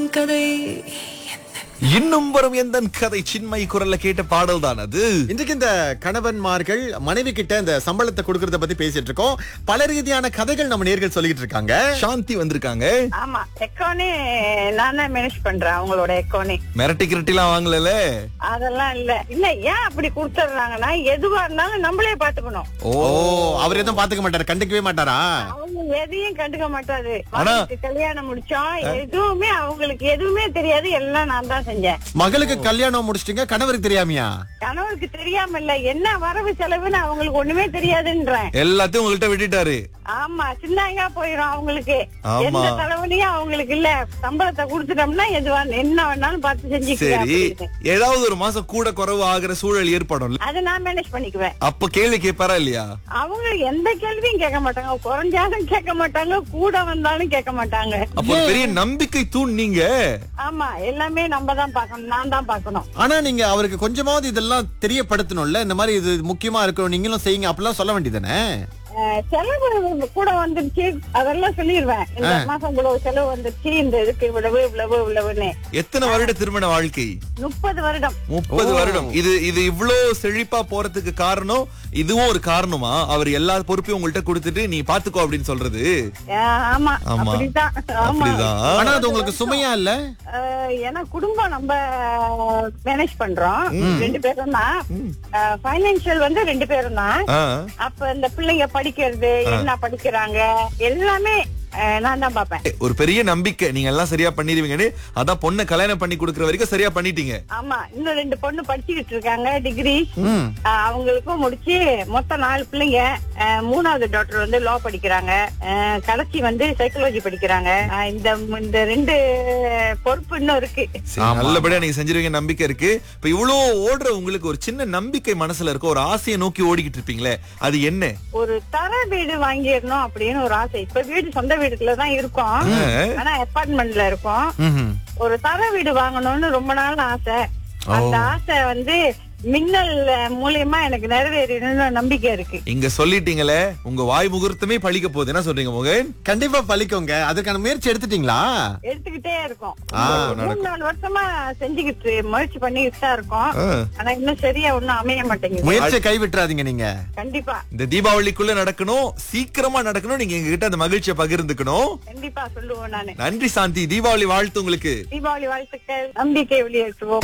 கதை இன்னும் வரும் எந்த கதை சின்மை குரல்ல கேட்ட பாடல் தான் அது இன்றைக்கு இந்த கணவன்மார்கள் மனைவி கிட்ட இந்த சம்பளத்தை கொடுக்கறத பத்தி பேசிட்டு இருக்கோம் பல ரீதியான கதைகள் நம்ம நேர்கள் சொல்லிட்டு இருக்காங்க சாந்தி வந்திருக்காங்க ஆமா எக்கோனே நான் தான் மேனேஜ் பண்றேன் அவங்களோட எக்கோனே மிரட்டி கிரட்டிலாம் வாங்கல அதெல்லாம் இல்ல இல்ல ஏன் அப்படி கொடுத்துடுறாங்கன்னா எதுவா இருந்தாலும் நம்மளே பாத்துக்கணும் ஓ ஓ அவர் எதுவும் பாத்துக்க மாட்டாரு கண்டுக்கவே மாட்டாரா அவங்க எதையும் கண்டுக்க மாட்டாரு ஆனா- மகனுக்கு கல்யாணம் முடிச்சோம் எதுவுமே அவங்களுக்கு எதுவுமே தெரியாது எல்லாம் நான் தான் செஞ்சேன் மகளுக்கு கல்யாணம் முடிச்சிட்டீங்க கணவருக்கு தெரியாமையா கணவருக்கு தெரியாம இல்ல என்ன வரவு செலவுன்னு அவங்களுக்கு ஒண்ணுமே தெரியாதுன்றேன் எல்லாத்தையும் உங்கள்கிட்ட விட்டுட்டாரு ஆமா சின்னாங்க போயிரும் அவங்களுக்கு ஆமா. எந்த தலைவலியும் அவங்களுக்கு இல்ல சம்பளத்தை கொடுத்துட்டோம்னா எதுவா என்ன வேணாலும் பார்த்து செஞ்சுக்கிறேன் சரி அப்படின்னு. ஏதாவது ஒரு மாசம் கூட குறைவு ஆகுற சூழல் ஏற்படும்ல அதை நான் மேனேஜ் பண்ணிக்குவேன் அப்ப கேள்வி கேட்பாரா இல்லையா அவங்க எந்த கேள்வியும் கேட்க மாட்டாங்க குறைஞ்சாலும் கேட்க மாட்டாங்க கூட வந்தாலும் கேட்க மாட்டாங்க அப்ப ஒரு பெரிய நம்பிக்கை தூண் நீங்க ஆமா எல்லாமே நம்ம தான் பார்க்கணும் நான் தான் பார்க்கணும் ஆனா நீங்க அவருக்கு கொஞ்சமாவது இதெல்லாம் தெரியப்படுத்தணும்ல இந்த மாதிரி இது முக்கியமா இருக்கும் நீங்களும் செய்யுங்க அப்படிலாம் சொல்ல வேண்டியதானே அஹ், செலவு கூட வந்துருச்சு அதெல்லாம் சொல்லிடுவேன் இந்த மாசம் இவ்வளவு செலவு வந்துருச்சு இந்த இதுக்கு இவ்வளவு இவ்வளவு இவ்வளவுன்னு எத்தனை வருட திருமண வாழ்க்கை முப்பது வருடம் முப்பது வருடம் இது இது இவ்ளோ செழிப்பா போறதுக்கு காரணம் இதுவும் ஒரு காரணமா அவர் எல்லா பொறுப்பையும் உங்கள்ட்ட கொடுத்துட்டு நீ பாத்துக்கோ அப்படின்னு சொல்றது அஹ், ஆமா ஆமா. அப்படிதான் ஆமா அப்படிதான் ஆனா அது உங்களுக்கு சுமையா இல்ல அஹ், ஏன்னா குடும்பம் நம்ம மேனேஜ் பண்றோம் ரெண்டு பேரும் தான் பைனான்சியல் வந்து ரெண்டு பேரும் தான் ஆ. அப்ப இந்த பிள்ளைங்க படிக்கிறது என்ன படிக்கிறாங்க எல்லாமே அஹ், நான் தான் பாப்பேன் ஒரு பெரிய நம்பிக்கை நீங்க எல்லாம் சரியா பண்ணிடுவீங்கன்னு அதான் பொண்ணை கல்யாணம் பண்ணி கொடுக்கற வரைக்கும் சரியா பண்ணிட்டீங்க ஆமா இன்னும் ரெண்டு பொண்ணு படிச்சுக்கிட்டு இருக்காங்க டிகிரி ம் அவங்களுக்கும் முடிச்சு மொத்தம் நாலு பிள்ளைங்க அஹ், மூணாவது டாக்டர் வந்து லா படிக்கிறாங்க அஹ், கடைசி வந்து சைக்காலஜி படிக்கிறாங்க அஹ், இந்த இந்த ரெண்டு பொறுப்பு இன்னும் இருக்கு சரி, நல்லபடியா நீங்க செஞ்சிருவீங்க நம்பிக்கை இருக்கு இப்ப இவ்வளவு ஓடுற உங்களுக்கு ஒரு சின்ன நம்பிக்கை மனசுல இருக்கு ஒரு ஆசையை நோக்கி ஓடிக்கிட்டு இருப்பீங்களே அது என்ன ஒரு தர வீடு வாங்கிடணும் அப்படின்னு ஒரு ஆசை இப்ப வீடு சொந்த வீடுக்குள்ள தான் இருக்கோம் ஆனா அபார்ட்மெண்ட்ல இருக்கோம் ம்ஹும். ஒரு தர வீடு வாங்கணும்னு ரொம்ப நாள் ஆசை அந்த ஆசை வந்து மின்னல் மூலியமா எனக்கு நிறைவேறணும்னு நம்பிக்கை இருக்கு இங்க சொல்லிட்டீங்களே உங்க வாய் முகூர்த்தமே பழிக்க போகுது என்ன சொல்றீங்க மோகன் கண்டிப்பா பழிக்குங்க அதுக்கான முயற்சி எடுத்துட்டீங்களா எடுத்துக்கிட்டே இருக்கோம் ஆ, மூணு நாலு வருஷமா செஞ்சுக்கிட்டு முயற்சி பண்ணிக்கிட்டு தான் இருக்கோம் ஆ. ஆனா இன்னும் சரியா ஒண்ணும் அமைய மாட்டேங்குது முயற்சியை கைவிட்டுறாதீங்க நீங்க கண்டிப்பா இந்த தீபாவளிக்குள்ள நடக்கணும் சீக்கிரமா நடக்கணும் நீங்க எங்ககிட்ட அந்த மகிழ்ச்சியை பகிர்ந்துக்கணும் கண்டிப்பா சொல்லுவோம் நானு நன்றி சாந்தி தீபாவளி வாழ்த்து உங்களுக்கு தீபாவளி வாழ்த்துக்கள் நம்பிக்கை வெளியேற்றுவோம்